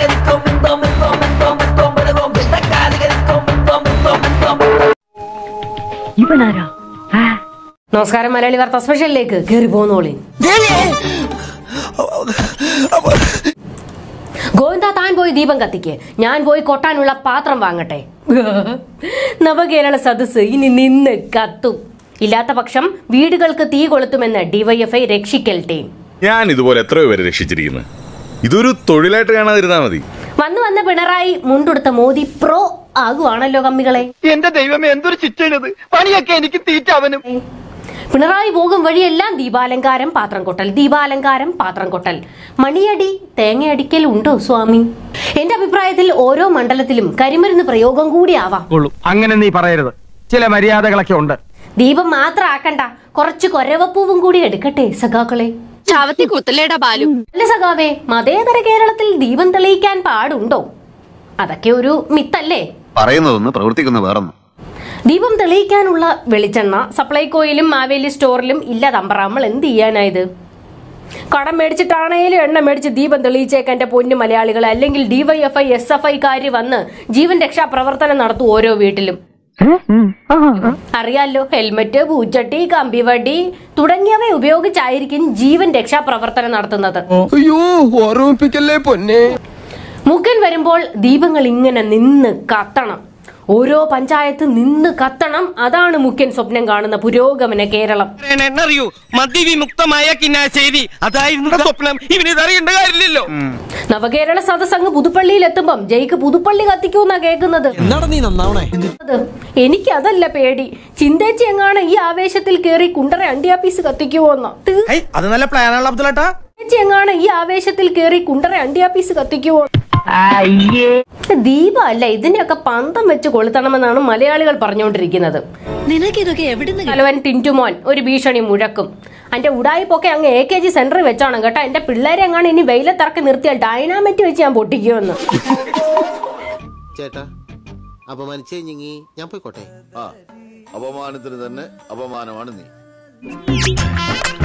ഇവനാരാ നമസ്കാരം മലയാളി വാർത്ത സ്പെഷ്യലിലേക്ക് കയറി പോന്നോളി ഗോവിന്ദ താൻ പോയി ദീപം കത്തിക്ക് ഞാൻ പോയി കൊട്ടാനുള്ള പാത്രം വാങ്ങട്ടെ നവകേരള സദസ് ഇനി നിന്ന് കത്തും ഇല്ലാത്ത പക്ഷം വീടുകൾക്ക് തീ കൊളുത്തുമെന്ന് ഡിവൈഎഫ്ഐ രക്ഷിക്കൽ ടീം ഞാൻ ഇതുപോലെ എത്രയോ പേരെ രക്ഷിച്ചിരിക്കുന്നു ഇതൊരു തൊഴിലായിട്ട് കാണാതിരുന്നാ മതി വന്നു വന്ന പിണറായി മുണ്ടുടുത്ത മോദി പ്രോ ആകുവാണല്ലോ കമ്മികളെ എന്റെ ദൈവമേ എന്തൊരു ശിക്ഷയാണിത് പണിയൊക്കെ എനിക്ക് തീറ്റ അവനും പിണറായി പോകും വഴിയെല്ലാം ദീപാലങ്കാരം പാത്രം കൊട്ടൽ ദീപാലങ്കാരം പാത്രം കൊട്ടൽ മണിയടി തേങ്ങയടിക്കൽ ഉണ്ടോ സ്വാമി എന്റെ അഭിപ്രായത്തിൽ ഓരോ മണ്ഡലത്തിലും കരിമരുന്ന് പ്രയോഗം കൂടി ആവാം അങ്ങനെ നീ പറയരുത് ചില മര്യാദകളൊക്കെ ഉണ്ട് ദീപം മാത്രം ആക്കണ്ട കുറച്ച് കൊരവപ്പൂവും കൂടി എടുക്കട്ടെ സഖാക്കളെ ചാവത്തി കുത്തലേടാ ബാലു അല്ല സഖാവേ മതേതര കേരളത്തിൽ ദീപം തെളിയിക്കാൻ പാടുണ്ടോ അതൊക്കെ ഒരു മിത്തല്ലേ പറയുന്നതൊന്ന് പ്രവർത്തിക്കുന്ന വേറൊന്ന് ദീപം തെളിയിക്കാനുള്ള വെളിച്ചെണ്ണ സപ്ലൈകോയിലും മാവേലി സ്റ്റോറിലും ഇല്ല തമ്പറ നമ്മൾ എന്ത് ചെയ്യാനായത് കടം മേടിച്ചിട്ടാണേലും എണ്ണ മേടിച്ച് ദീപം തെളിയിച്ചേക്കാൻ എന്റെ പൊന്നു മലയാളികൾ അല്ലെങ്കിൽ ഡിവൈഎഫ്ഐ എസ് എഫ് ഐക്കാര് വന്ന് ജീവൻ രക്ഷാ പ്രവർത്തനം നടത്തും ഓരോ വീട്ടിലും അറിയാലോ ഹെൽമറ്റ് പൂച്ചട്ടി കമ്പിവടി തുടങ്ങിയവ ഉപയോഗിച്ചായിരിക്കും ജീവൻ രക്ഷാ പ്രവർത്തനം നടത്തുന്നത് അയ്യോ ഓർമ്മിപ്പിക്കല്ലേ പൊന്നെ മുക്കൻ വരുമ്പോൾ ദീപങ്ങൾ ഇങ്ങനെ നിന്ന് കത്തണം ഓരോ പഞ്ചായത്ത് നിന്ന് കത്തണം അതാണ് മുഖ്യൻ സ്വപ്നം കാണുന്ന പുരോഗമന കേരളം അറിയൂ മദ്യവിമുക്തമായ കിന്നാശ്ശേരി അതായിരുന്നു സ്വപ്നം ഇവനിത് അറിയേണ്ട കാര്യമില്ലല്ലോ നവകേരള സദസ് അങ്ങ് പുതുപ്പള്ളിയിൽ എത്തുമ്പം ജയിക്ക് പുതുപ്പള്ളി കത്തിക്കൂന്നാ കേൾക്കുന്നത് അത് എനിക്ക് അതല്ല പേടി ചിന്തേച്ചി എങ്ങാണ് ഈ ആവേശത്തിൽ കേറി കുണ്ടറ അണ്ടിയാപ്പീസ് കത്തിക്കുവോന്ന അത് നല്ല പ്ലാനാണ് അബ്ദുള്ളേട്ടാ ചിന്തേച്ചി എങ്ങാണ് ഈ ആവേശത്തിൽ കേറി കുണ്ടറ അണ്ടിയാപ്പീസ് കത്തിക്കുവോ ദീപ അല്ല ഇതിനെയൊക്കെ പന്തം വെച്ച് കൊളുത്തണമെന്നാണ് മലയാളികൾ പറഞ്ഞുകൊണ്ടിരിക്കുന്നത് നിനക്കിതൊക്കെ എവിടുന്ന് തലവൻ ടിന്റുമോൻ ഒരു ഭീഷണി മുഴക്കും അന്റെ ഉടായിപ്പൊക്കെ അങ്ങ് എ കെ ജി സെന്ററിൽ വെച്ചാണ് കേട്ടോ എന്റെ പിള്ളേരെ എങ്ങാണ് ഇനി വെയിലത്തിറക്കി നിർത്തിയാൽ ഡൈനാമൈറ്റ് വെച്ച് ഞാൻ പൊട്ടിക്കുമെന്ന് ചേട്ടാ അപമാനിച്ചേ ഞങ്ങി ഞാൻ പോയിക്കോട്ടെ ആ അപമാനത്തിന് തന്നെ അപമാനമാണ് നീ